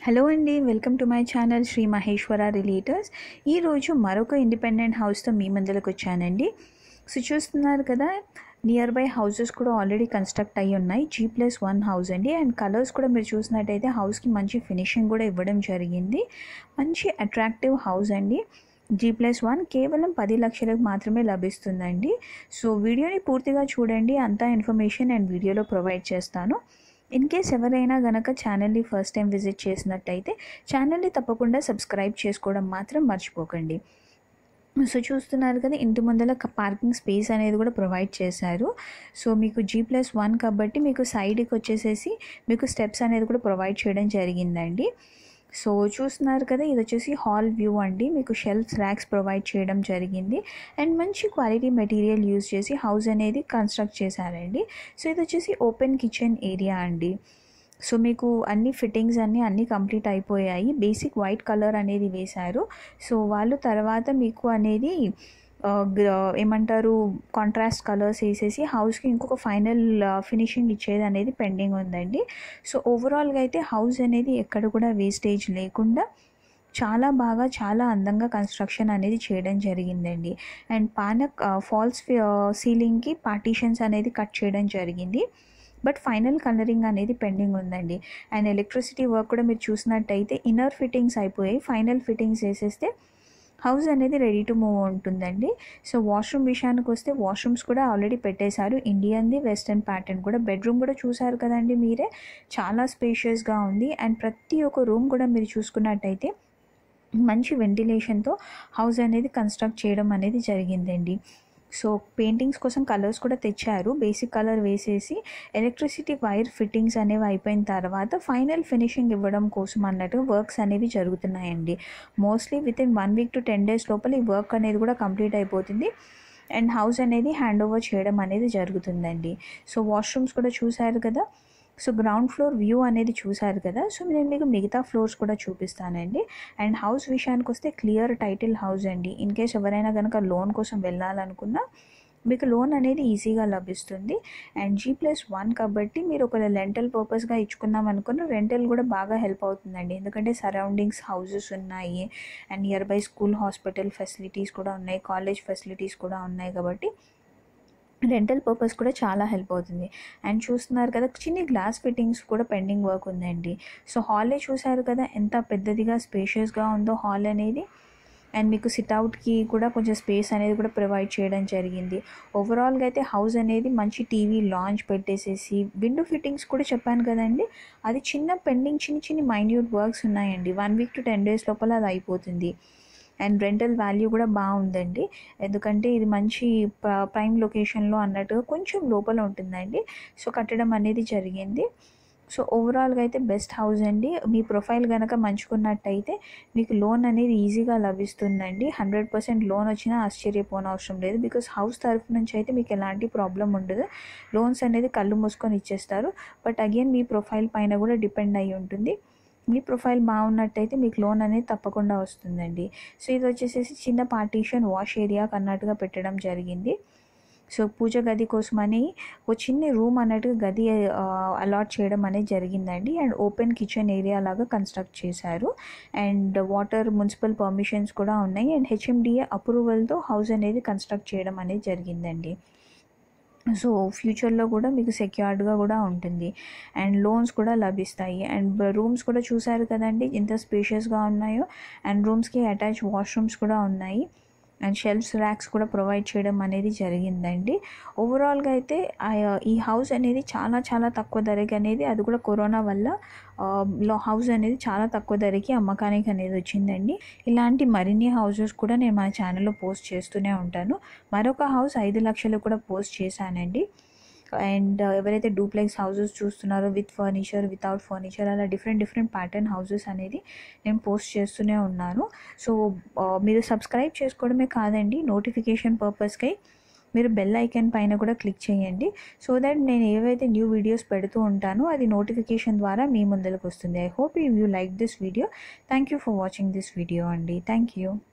hello అండి welcome to my channel Sri Maheshwara realtors ఈరోజు మరొక ఇండిపెండెంట్ హౌస్తో మీ ముందరకు వచ్చానండి సో చూస్తున్నారు కదా నియర్ బై హౌసెస్ కూడా ఆల్రెడీ కన్స్ట్రక్ట్ అయ్యి ఉన్నాయి జీ ప్లస్ వన్ హౌస్ అండి అండ్ కలర్స్ కూడా మీరు చూసినట్టయితే హౌస్కి మంచి ఫినిషింగ్ కూడా ఇవ్వడం జరిగింది మంచి అట్రాక్టివ్ హౌస్ అండి జీ ప్లస్ వన్ కేవలం పది లక్షలకు మాత్రమే లభిస్తుందండి సో వీడియోని పూర్తిగా చూడండి అంతా ఇన్ఫర్మేషన్ అండ్ వీడియోలో ప్రొవైడ్ చేస్తాను ఇన్ కేస్ ఎవరైనా గనక ఛానల్ని ఫస్ట్ టైం విజిట్ చేసినట్టయితే ఛానల్ని తప్పకుండా సబ్స్క్రైబ్ చేసుకోవడం మాత్రం మర్చిపోకండి సో చూస్తున్నారు కదా ఇంటి ముందర పార్కింగ్ స్పేస్ అనేది కూడా ప్రొవైడ్ చేశారు సో మీకు జీ ప్లస్ వన్ కాబట్టి మీకు సైడ్కి వచ్చేసేసి మీకు స్టెప్స్ అనేది కూడా ప్రొవైడ్ చేయడం జరిగిందండి సో చూస్తున్నారు కదా ఇది వచ్చేసి హాల్ వ్యూ అండి మీకు షెల్ఫ్స్ ర్యాక్స్ ప్రొవైడ్ చేయడం జరిగింది అండ్ మంచి క్వాలిటీ మెటీరియల్ యూజ్ చేసి హౌస్ అనేది కన్స్ట్రక్ట్ చేశారండి సో ఇది వచ్చేసి ఓపెన్ కిచెన్ ఏరియా అండి సో మీకు అన్ని ఫిట్టింగ్స్ అన్నీ అన్నీ కంప్లీట్ అయిపోయాయి బేసిక్ వైట్ కలర్ అనేది వేశారు సో వాళ్ళు తర్వాత మీకు అనేది ఏమంటారు కాంట్రాస్ట్ కలర్స్ వేసేసి హౌస్కి ఇంకొక ఫైనల్ ఫినిషింగ్ ఇచ్చేది అనేది పెండింగ్ ఉందండి సో ఓవరాల్గా అయితే హౌస్ అనేది ఎక్కడ కూడా వేస్టేజ్ లేకుండా చాలా బాగా చాలా అందంగా కన్స్ట్రక్షన్ అనేది చేయడం జరిగిందండి అండ్ పాన ఫాల్స్ సీలింగ్కి పార్టీషన్స్ అనేది కట్ చేయడం జరిగింది బట్ ఫైనల్ కలరింగ్ అనేది పెండింగ్ ఉందండి అండ్ ఎలక్ట్రిసిటీ వర్క్ కూడా మీరు చూసినట్టయితే ఇన్నర్ ఫిట్టింగ్స్ అయిపోయాయి ఫైనల్ ఫిట్టింగ్స్ వేసేస్తే హౌస్ అనేది రెడీ టు మూవ్ ఉంటుందండి సో వాష్రూమ్ విషయానికి వస్తే వాష్రూమ్స్ కూడా ఆల్రెడీ పెట్టేశారు ఇండియన్ది వెస్టర్న్ ప్యాటర్న్ కూడా బెడ్రూమ్ కూడా చూసారు కదండి మీరే చాలా స్పేషియస్గా ఉంది అండ్ ప్రతి ఒక్క రూమ్ కూడా మీరు చూసుకున్నట్టయితే మంచి వెంటిలేషన్తో హౌస్ అనేది కన్స్ట్రక్ట్ చేయడం అనేది జరిగిందండి సో పెయింటింగ్స్ కోసం కలర్స్ కూడా తెచ్చారు బేసిక్ కలర్ వేసేసి ఎలక్ట్రిసిటీ వైర్ ఫిట్టింగ్స్ అనేవి అయిపోయిన తర్వాత ఫైనల్ ఫినిషింగ్ ఇవ్వడం కోసం అన్నట్టు వర్క్స్ అనేవి జరుగుతున్నాయండి mostly within one week to ten days లోపల ఈ వర్క్ అనేది కూడా కంప్లీట్ అయిపోతుంది అండ్ హౌస్ అనేది హ్యాండ్ ఓవర్ చేయడం అనేది జరుగుతుందండి సో వాష్రూమ్స్ కూడా చూశారు కదా సో గ్రౌండ్ ఫ్లోర్ వ్యూ అనేది చూశారు కదా సో నేను మీకు మిగతా ఫ్లోర్స్ కూడా చూపిస్తానండి అండ్ హౌస్ విషయానికి వస్తే క్లియర్ టైటిల్ హౌస్ అండి ఇన్ కేస్ ఎవరైనా కనుక లోన్ కోసం వెళ్ళాలనుకున్నా మీకు లోన్ అనేది ఈజీగా లభిస్తుంది అండ్ జీ ప్లస్ వన్ కాబట్టి మీరు ఒక రెంటల్ పర్పస్గా ఇచ్చుకుందాం అనుకున్న రెంటల్ కూడా బాగా హెల్ప్ అవుతుందండి ఎందుకంటే సరౌండింగ్స్ హౌసెస్ ఉన్నాయి and near by school hospital facilities కూడా ఉన్నాయి కాలేజ్ ఫెసిలిటీస్ కూడా ఉన్నాయి కాబట్టి రెంటల్ పర్పస్ కూడా చాలా హెల్ప్ అవుతుంది అండ్ చూస్తున్నారు కదా చిన్న గ్లాస్ ఫిట్టింగ్స్ కూడా పెండింగ్ వర్క్ ఉందండి సో హాలే చూసారు కదా ఎంత పెద్దదిగా స్పేషియస్గా ఉందో హాల్ అనేది అండ్ మీకు సిట్అవుట్కి కూడా కొంచెం స్పేస్ అనేది కూడా ప్రొవైడ్ చేయడం జరిగింది ఓవరాల్గా అయితే హౌస్ అనేది మంచి టీవీ లాంచ్ పెట్టేసేసి విండో ఫిట్టింగ్స్ కూడా చెప్పాను కదండి అది చిన్న పెండింగ్ చిన్న చిన్న మైన్యూట్ వర్క్స్ ఉన్నాయండి one week to ten days లోపల అది అయిపోతుంది అండ్ రెంటల్ వాల్యూ కూడా బాగుందండి ఎందుకంటే ఇది మంచి ప్రైమ్ లొకేషన్లో అన్నట్టుగా కొంచెం లోపల ఉంటుందండి సో కట్టడం అనేది జరిగింది సో ఓవరాల్గా అయితే బెస్ట్ హౌస్ అండి మీ ప్రొఫైల్ కనుక మంచుకున్నట్టయితే మీకు లోన్ అనేది ఈజీగా లభిస్తుందండి హండ్రెడ్ పర్సెంట్ లోన్ వచ్చినా ఆశ్చర్యపోన అవసరం లేదు బికాస్ హౌస్ తరఫు నుంచి అయితే మీకు ఎలాంటి ప్రాబ్లం ఉండదు లోన్స్ అనేది కళ్ళు మూసుకొని ఇచ్చేస్తారు బట్ అగైన్ మీ ప్రొఫైల్ పైన కూడా డిపెండ్ అయి ఉంటుంది మీ ప్రొఫైల్ బాగున్నట్టయితే మీకు లోన్ అనేది తప్పకుండా వస్తుందండి సో ఇది వచ్చేసేసి చిన్న పార్టీషన్ వాష్ ఏరియా అన్నట్టుగా పెట్టడం జరిగింది సో పూజ గది కోసమని ఒక చిన్న రూమ్ అన్నట్టుగా గది అలాట్ చేయడం అనేది జరిగిందండి అండ్ ఓపెన్ కిచెన్ ఏరియా లాగా కన్స్ట్రక్ట్ చేశారు అండ్ వాటర్ మున్సిపల్ పర్మిషన్స్ కూడా ఉన్నాయి అండ్ హెచ్ఎండిఏ అప్రూవల్తో హౌస్ అనేది కన్స్ట్రక్ట్ చేయడం అనేది జరిగిందండి సో ఫ్యూచర్లో కూడా మీకు సెక్యూర్డ్గా కూడా ఉంటుంది అండ్ లోన్స్ కూడా లభిస్తాయి అండ్ రూమ్స్ కూడా చూసారు కదండి ఎంత స్పేషియస్గా ఉన్నాయో అండ్ రూమ్స్కి అటాచ్ వాష్రూమ్స్ కూడా ఉన్నాయి అండ్ షెల్ఫ్స్ ర్యాక్స్ కూడా ప్రొవైడ్ చేయడం అనేది జరిగిందండి ఓవరాల్గా అయితే ఈ హౌస్ అనేది చాలా చాలా తక్కువ ధరకి అనేది అది కూడా కరోనా వల్ల హౌస్ అనేది చాలా తక్కువ ధరకి అమ్మకానికి అనేది వచ్చిందండి ఇలాంటి మరిన్ని హౌసెస్ కూడా నేను మా ఛానల్లో పోస్ట్ చేస్తూనే ఉంటాను మరొక హౌస్ ఐదు లక్షలు కూడా పోస్ట్ చేశానండి అండ్ ఎవరైతే డూప్లెక్స్ హౌసెస్ చూస్తున్నారో విత్ ఫర్నిచర్ వితౌట్ ఫర్నిచర్ అలా డిఫరెంట్ డిఫరెంట్ ప్యాటర్న్ హౌసెస్ అనేది నేను పోస్ట్ చేస్తూనే ఉన్నాను సో మీరు సబ్స్క్రైబ్ చేసుకోవడమే కాదండి నోటిఫికేషన్ పర్పస్కై మీరు బెల్ ఐకాన్ పైన కూడా క్లిక్ చేయండి సో దట్ నేను ఏవైతే న్యూ వీడియోస్ పెడుతూ ఉంటానో అది నోటిఫికేషన్ ద్వారా మీ ముందరకు వస్తుంది I hope you you like this video thank you for watching this video అండి థ్యాంక్ యూ